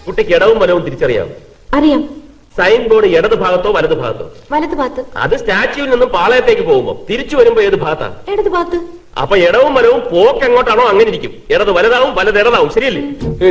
കുട്ടിക്ക് ഇടവും വലവും തിരിച്ചറിയാം അറിയാം സൈൻ ബോർഡ് ഇടത് ഭാഗത്തോ വലത് ഭാഗത്തോ വലത് ഭാഗത്ത് അത് സ്റ്റാച്യുവിൽ നിന്നും പാളയത്തേക്ക് പോകുമ്പോ തിരിച്ചു വരുമ്പോ ഏത് ഭാഗത്താ ഇടത് ഭാഗത്ത് അപ്പൊ ഇടവും വലവും പോക്ക് എങ്ങോട്ടാണോ അങ്ങനെ ഇരിക്കും ഇടത് വലതാവും വലത് ഇടതാവും ശരിയല്ലേ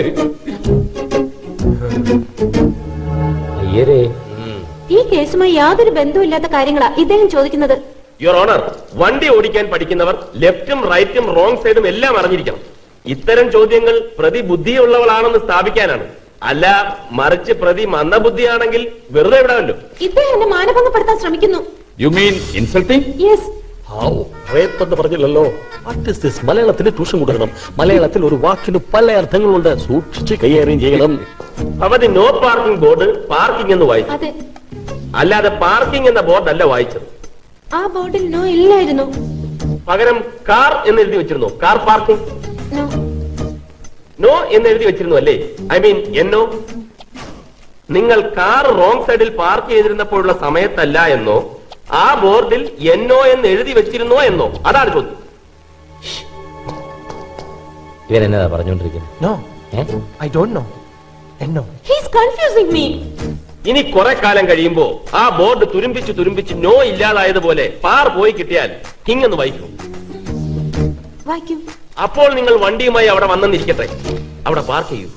അയ്യരേ ഈ കേസുമായി യാതൊരു ബന്ധവുമില്ലാത്ത കാര്യങ്ങളാ ഇദ്ദേഹം ചോദിക്കുന്നത് യുവർ ഓണർ വണ്ടി ഓടിക്കാൻ പഠിക്കുന്നവർ ലെഫ്റ്റും റൈറ്റും റോങ് സൈഡും എല്ലാം അറിഞ്ഞിരിക്കണം ഇത്തരം ചോദ്യങ്ങൾ പ്രതി ബുദ്ധിയുള്ളവളാണെന്ന് സ്ഥാപിക്കാനാണ് അല്ല മറിച്ച് പ്രതി മന്ദബുദ്ധിയാണെങ്കിൽ വെറുതെ വിടാമല്ലോ ഇദ്ദേഹം എന്നെ മാനഭംഗപ്പെടുത്താൻ ശ്രമിക്കുന്നു യു മീൻ ഇൻസൾട്ടിംഗ് യെസ് റേപ്പെന്ന് പറഞ്ഞില്ലല്ലോ വാട്ട് ഇസ് ദിസ് മലയാളത്തിന് ട്യൂഷൻ കൊടുക്കണം മലയാളത്തിൽ ഒരു വാക്കിന് പല അർത്ഥങ്ങളുണ്ട് സൂക്ഷിച്ച് കൈകാര്യം ചെയ്യണം അവധി നോ പാർക്കിംഗ് ബോർഡ് പാർക്കിംഗ് എന്ന് വായിച്ചു അതെ അല്ലാതെ പാർക്കിംഗ് എന്ന ബോർഡ് അല്ല വായിച്ചത് ആ ബോർഡിൽ നോ ഇല്ലായിരുന്നു പകരം കാർ എന്ന് എഴുതി വെച്ചിരുന്നു കാർ പാർക്കിംഗ് നോ നോ എന്ന് എഴുതി വെച്ചിരുന്നു അല്ലേ ഐ മീൻ എന്നോ നിങ്ങൾ കാർ റോങ് സൈഡിൽ പാർക്ക് ചെയ്തിരുന്നപ്പോഴുള്ള സമയത്തല്ല എന്നോ ആ ബോർഡിൽ എന്നോ എന്ന് എഴുതി വെച്ചിരുന്നോ എന്നോ അതാണ് ചോദ്യം ഇവൻ എന്നതാ പറഞ്ഞോണ്ടിരിക്കുന്നത് No, I don't know. എന്നോ ഹീസ് കൺഫ്യൂസിംഗ് മീ ഇനി കുറെ കാലം കഴിയുമ്പോ ആ ബോർഡ് തുരുമ്പിച്ച് തുരുമ്പിച്ച് നോ ഇല്ലാതായതുപോലെ പാർ പോയി കിട്ടിയാൽ ഹിങ്ങെന്ന് വായിക്കും വായിക്കൂ അപ്പോൾ നിങ്ങൾ വണ്ടിയുമായി അവിടെ വന്നെന്നിരിക്കട്ടെ അവിടെ പാർക്ക് ചെയ്യൂ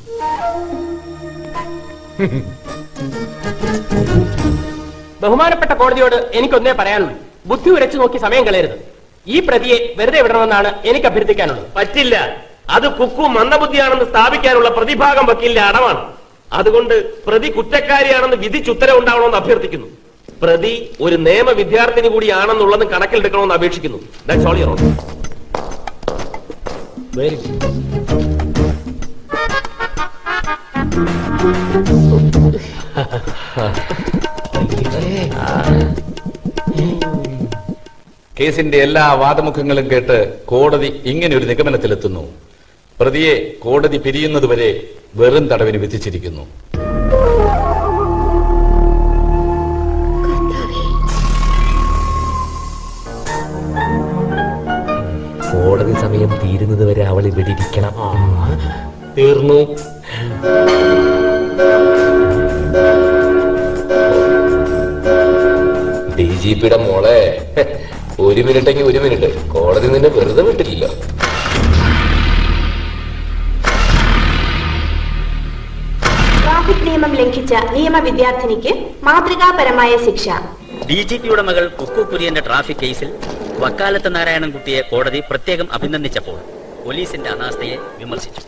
ബഹുമാനപ്പെട്ട കോടതിയോട് എനിക്കൊന്നേ പറയാനുള്ളൂ ബുദ്ധി ഉരച്ചു നോക്കി സമയം കളയരുത് ഈ പ്രതിയെ വെറുതെ വിടണമെന്നാണ് എനിക്ക് അഭ്യർത്ഥിക്കാനുള്ളത് പറ്റില്ല അത് കുക്കു മന്ദബുദ്ധിയാണെന്ന് സ്ഥാപിക്കാനുള്ള പ്രതിഭാഗം വക്കീലിന്റെ അടവാണ് അതുകൊണ്ട് പ്രതി കുറ്റക്കാരിയാണെന്ന് വിധിച്ചുത്തരവുണ്ടാവണമെന്ന് അഭ്യർത്ഥിക്കുന്നു പ്രതി ഒരു നിയമ വിദ്യാർത്ഥിനി കൂടിയാണെന്നുള്ളത് കണക്കിലെടുക്കണമെന്ന് അപേക്ഷിക്കുന്നു that's all your honour very കേസിന്റെ എല്ലാ വാദമുഖങ്ങളും കേട്ട് കോടതി ഇങ്ങനെ ഒരു നിഗമനത്തിലെത്തുന്നു പ്രതിയെ കോടതി പിരിയുന്നതുവരെ വെറും തടവിന് വിധിച്ചിരിക്കുന്നു കോടതി സമയം തീരുന്നത് വരെ അവൾ ഇവിടെ ഇരിക്കണം തീർന്നു ഡി ജി പിയുടെ മോളെ ഒരു മിനിറ്റെങ്കിൽ ഒരു മിനിറ്റ് കോടതി നിന്നെ വെറുതെ വിട്ടില്ല ട്രാഫിക് നിയമം ലംഘിച്ച നിയമ വിദ്യാർത്ഥിനിക്ക് മാതൃകാപരമായ ശിക്ഷ ഡി ജി പിയുടെ മകൾ കുക്കു കുര്യന്റെ ട്രാഫിക് കേസിൽ വക്കാലത്ത് നാരായണൻകുട്ടിയെ കോടതി പ്രത്യേകം അഭിനന്ദിച്ചപ്പോൾ പോലീസിന്റെ അനാസ്ഥയെ വിമർശിച്ചു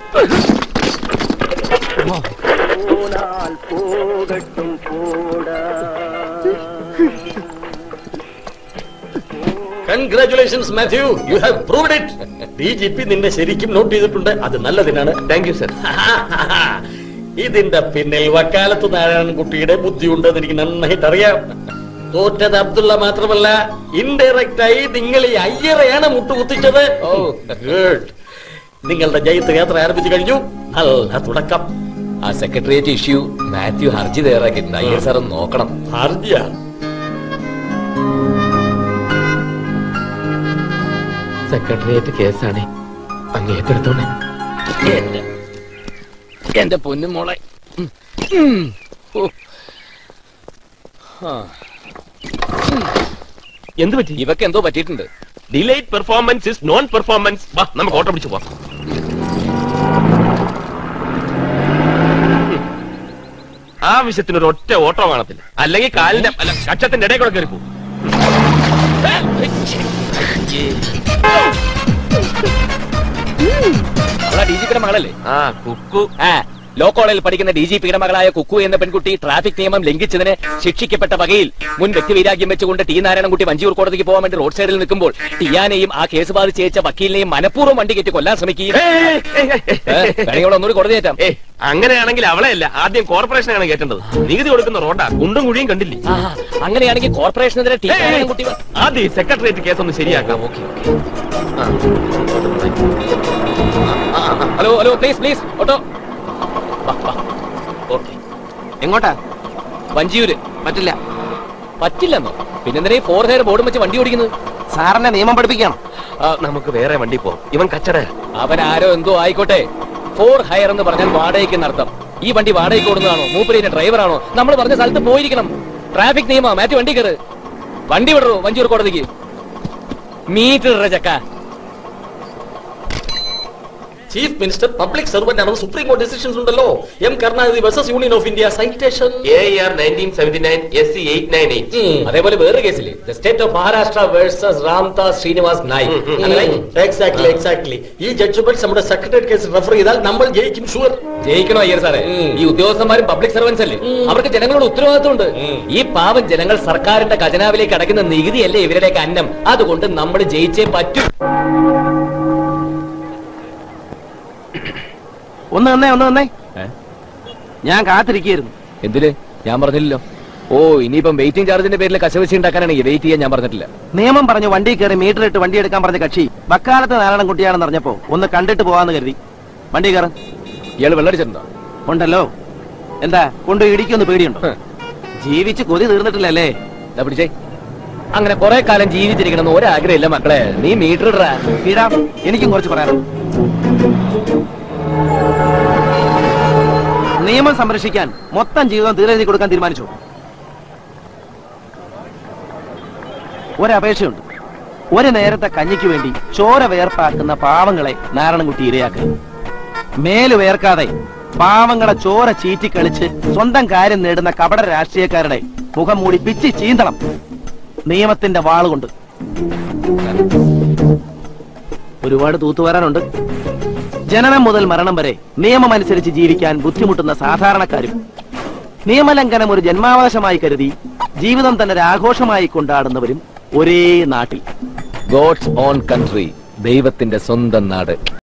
congratulations Mathew you have proved it D G P നിന്നെ ശരിക്കും നോട്ട് ചെയ്തിട്ടുണ്ട് അത് നല്ലതിനാണ് താങ്ക് യു സർ ഇതിന്റെ പിന്നിൽ വക്കാലത്ത് നാരായണൻകുട്ടിയുടെ ബുദ്ധിയുണ്ടെന്ന് എനിക്ക് നന്നായിട്ട് അറിയാം തോറ്റത് അബ്ദുള്ള മാത്രമല്ല ഇൻഡയറക്റ്റ് ആയി നിങ്ങൾ ഈ അയ്യറയാണ് മുട്ടുകുത്തിച്ചത് ഓ ഗുഡ് നിങ്ങളുടെ ജയത്ത് യാത്ര ആരംഭിച്ചു കഴിഞ്ഞു നല്ല തുടക്കം ആ സെക്രട്ടേറിയറ്റ് ഇഷ്യൂ മാത്യു ഹർജി തയ്യാറാക്കിയിട്ടുണ്ട് അയ്യർ സാർ ഒന്ന് നോക്കണം ഹർജിയ സെക്രട്ടേറിയറ്റ് കേസാണ് അങ്ങ് ഏറ്റെടുത്തോണേ എന്റെ എന്റെ പൊന്നു മോളെ ഉം. ഉം. ഓ. ആ. എന്ത് പറ്റി ഇവക്ക് എന്തോ പറ്റിയിട്ടുണ്ട് delayed performance is non performance വാ നമുക്ക് ഓട്ടം പിടിച്ചു പോവാം ആവശ്യത്തിന് ഒരു ഒറ്റ ഓട്ടോ കാണത്തില്ല അല്ലെങ്കിൽ കാലിന്റെ അല്ല കക്ഷത്തിന്റെ ഇടയിൽ കൂടെ കയറി പോകും അവളാ ഡി ജി പിയുടെ മകളല്ലേ ആ കുക്കു ആ ലോ കോളേജിൽ പഠിക്കുന്ന ഡി ജി പിയുടെ മകളായ കുക്കു എന്ന പെൺകുട്ടി ട്രാഫിക് നിയമം ലംഘിച്ചതിന് ശിക്ഷിക്കപ്പെട്ട വകയിൽ മുൻ വ്യക്തിവൈരാഗ്യം വെച്ചുകൊണ്ട് ടി നാരായണൻകുട്ടി വഞ്ചിയൂർ കോടതിക്ക് പോകാൻ വേണ്ടി റോഡ് സൈഡിൽ നിൽക്കുമ്പോൾ ടിയാനെയും ആ കേസ് ബാധിച്ച് അയച്ച വക്കീലിനെയും മനഃപൂർവ്വം വണ്ടി കയറ്റി കൊല്ലാൻ ശ്രമിക്കുകയും വേണമെങ്കിൽ ഒന്നുകൂടി കോടതി കയറ്റാം ഏ അങ്ങനെയാണെങ്കിൽ അവളെ അല്ല ആദ്യം കോർപ്പറേഷനാണ് കയറ്റേണ്ടത് നികുതി കൊടുക്കുന്ന റോഡാ കുണ്ടും കുഴിയും കണ്ടില്ലേ ആ, അങ്ങനെയാണെങ്കിൽ കോർപ്പറേഷനെതിരെ ടി നാരായണൻകുട്ടി വ- ആദ്യം സെക്രട്ടേറിയറ്റ് കേസ് ഒന്ന് ശരിയാക്കാം okay okay hello hello please please auto okay എങ്ങോട്ടാ വഞ്ചിയൂര് പറ്റില്ല പറ്റില്ലെന്നോ പിന്നെന്തിനാ ഈ ഫോർ ഹെയർ ബോർഡും വെച്ച് വണ്ടി ഓടിക്കുന്നത് സാറിനെ നിയമം പഠിപ്പിക്കണം നമുക്ക് വേറെ വണ്ടി പോവാം ഇവൻ കച്ചട അവൻ ആരോ എന്തോ ആയിക്കോട്ടെ ഫോർ ഹയർ എന്ന് പറഞ്ഞാൽ വാടകയ്ക്ക് എന്നർത്ഥം ഈ വണ്ടി വാടകയ്ക്ക് കൊടുക്കുന്നതാണോ മൂപ്പരിന്റെ ഡ്രൈവറാണോ നമ്മൾ പറഞ്ഞ സ്ഥലത്ത് പോയിരിക്കണം ട്രാഫിക് നിയമ മാറ്റി വണ്ടി കയറ് വണ്ടി വിടറോ വഞ്ചൂർ കോടതിക്ക് മീറ്റർ ഇടറ ചക്ക ചീഫ് മിനിസ്റ്റർ പബ്ലിക് സർവന്റ് ആണെന്ന് സുപ്രീം കോടതി ഡിസിഷൻസ് ഉണ്ടല്ലോ M Karunanidhi versus Union of India citation A R nineteen seventy nine S C eight nine eight അതേപോലെ വേറെ കേസില്ലേ the state of Maharashtra versus Ramdas Srinivas Nayak exactly exactly ഈ ജഡ്ജ്മെന്റ് നമ്മുടെ സെക്രട്ടറി കേസ് റെഫർ ചെയ്താൽ നമ്മൾ ജയിക്കും ഷുവർ ജയിക്കണോ അയ്യർ സാറേ ഉം. ഈ ഉദ്യോഗസ്ഥന്മാരും പബ്ലിക് സർവൻസ് അല്ലേ ഉം. അവർക്ക് ജനങ്ങളോട് ഉത്തരവാദിത്വമുണ്ട് ഉം. ഈ പാവം ജനങ്ങൾ സർക്കാരിന്റെ ഖജനാവിലേക്ക് അടയ്ക്കുന്ന നികുതിയല്ലേ ഇവരുടെയൊക്കെ അന്നം അതുകൊണ്ട് നമ്മൾ ജയിച്ചേ പറ്റൂ ഒന്ന് വന്നേ ഒന്ന് വന്നേ ഞാൻ കാത്തിരിക്കുകയായിരുന്നു എന്തിന് ഞാൻ പറഞ്ഞില്ലല്ലോ ഓ ഇനിയിപ്പം വെയിറ്റിംഗ് ചാർജിന്റെ പേരിൽ കശവശി ഉണ്ടാക്കാനാണെങ്കിൽ വെയിറ്റ് ചെയ്യാൻ ഞാൻ പറഞ്ഞിട്ടില്ല നിയമം പറഞ്ഞു വണ്ടി കയറി മീറ്റർ ഇട്ട് വണ്ടി എടുക്കാൻ പറഞ്ഞ കക്ഷി വക്കാലത്ത് നാരായണൻ കുട്ടിയാണെന്ന് അറിഞ്ഞപ്പോ ഒന്ന് കണ്ടിട്ട് പോവാന്ന് കരുതി വണ്ടി കയറ ഇയാൾ വെള്ളടിച്ചിട്ടുണ്ടോ ഉണ്ടല്ലോ എന്താ കൊണ്ട് ഇടിക്കൊന്ന് പേടിയുണ്ടോ ഹ്. ജീവിച്ച് കൊതി തീർന്നിട്ടില്ലല്ലേ ദാ പിടിച്ചേ അങ്ങനെ കുറെ കാലം ജീവിച്ചിരിക്കണം എന്ന് ഒരാഗ്രഹമില്ല മക്കളെ നീ മീറ്റർ ഇടറാ ഇടാം എനിക്കും കുറച്ച് പറയാനുണ്ട് നിയമം സംരക്ഷിക്കാൻ മൊത്തം ജീവിതം തീരെഴുതി കൊടുക്കാൻ തീരുമാനിച്ചു ഒരപേക്ഷയുണ്ട് ഒരു നേരത്തെ കഞ്ഞിക്ക് വേണ്ടി ചോര വേർപ്പാക്കുന്ന പാവങ്ങളെ നാരായണൻകുട്ടി ഇരയാക്കരുത് മേല് വേർക്കാതെ പാവങ്ങളെ ചോര ചീറ്റിക്കളിച്ച് സ്വന്തം കാര്യം നേടുന്ന കപട രാഷ്ട്രീയക്കാരുടെ മുഖം മൂടി പിച്ചി ചീന്തണം നിയമത്തിന്റെ വാളുകൊണ്ട് ഒരുപാട് തൂത്തുവരാനുണ്ട് ജനനം മുതൽ മരണം വരെ നിയമമനുസരിച്ച് ജീവിക്കാൻ ബുദ്ധിമുട്ടുന്ന സാധാരണക്കാരും നിയമലംഘനം ഒരു ജന്മാവകാശമായി കരുതി ജീവിതം തന്നെ ഒരു ആഘോഷമായി കൊണ്ടാടുന്നവരും ഒരേ നാട്ടിൽ ഗോഡ്സ് ഓൺ കൺട്രി ദൈവത്തിന്റെ സ്വന്തം നാട്